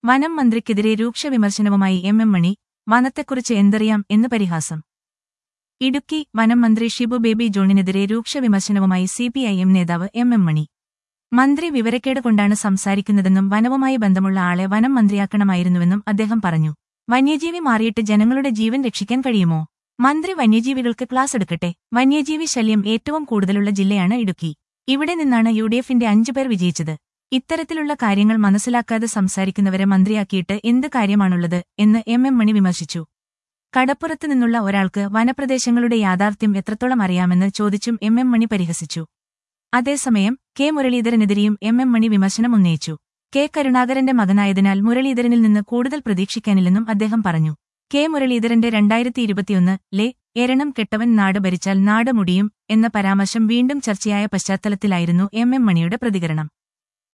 വനം മന്ത്രിക്കെതിരെ രൂക്ഷ വിമർശനവുമായി എം എം മണി വനത്തെക്കുറിച്ച് എന്തറിയാം എന്ന് പരിഹാസം ഇടുക്കി വനം മന്ത്രി ഷിബു ബേബി ജോണിനെതിരെ രൂക്ഷ വിമർശനവുമായി സിപിഐഎം നേതാവ് എം എം മണി മന്ത്രി വിവരക്കേട് കൊണ്ടാണ് സംസാരിക്കുന്നതെന്നും വനവുമായി ബന്ധമുള്ള ആളെ വനം മന്ത്രിയാക്കണമായിരുന്നുവെന്നും അദ്ദേഹം പറഞ്ഞു വന്യജീവി മാറിയിട്ട് ജനങ്ങളുടെ ജീവൻ രക്ഷിക്കാൻ കഴിയുമോ മന്ത്രി വന്യജീവികൾക്ക് ക്ലാസ് എടുക്കട്ടെ വന്യജീവി ശല്യം ഏറ്റവും കൂടുതലുള്ള ജില്ലയാണ് ഇടുക്കി ഇവിടെ നിന്നാണ് യു ഡി എഫിന്റെ അഞ്ചു പേർ വിജയിച്ചത് ഇത്തരത്തിലുള്ള കാര്യങ്ങൾ മനസ്സിലാക്കാതെ സംസാരിക്കുന്നവരെ മന്ത്രിയാക്കിയിട്ട് എന്ത് കാര്യമാണുള്ളത് എന്ന് എം എം മണി വിമർശിച്ചു കടപ്പുറത്ത് നിന്നുള്ള ഒരാൾക്ക് വനപ്രദേശങ്ങളുടെ യാഥാർത്ഥ്യം എത്രത്തോളം അറിയാമെന്ന് ചോദിച്ചും എം എം മണി പരിഹസിച്ചു അതേസമയം കെ മുരളീധരനെതിരെയും എം എം മണി വിമർശനം ഉന്നയിച്ചു കെ കരുണാകരന്റെ മകനായതിനാൽ മുരളീധരനിൽ നിന്ന് കൂടുതൽ പ്രതീക്ഷിക്കാനില്ലെന്നും അദ്ദേഹം പറഞ്ഞു കെ മുരളീധരന്റെ രണ്ടായിരത്തി ഇരുപത്തിയൊന്ന് ലെ എരണം കെട്ടവൻ നാട് ഭരിച്ചാൽ നാട് മുടിയും എന്ന പരാമർശം വീണ്ടും ചർച്ചയായ പശ്ചാത്തലത്തിലായിരുന്നു എം എം മണിയുടെ പ്രതികരണം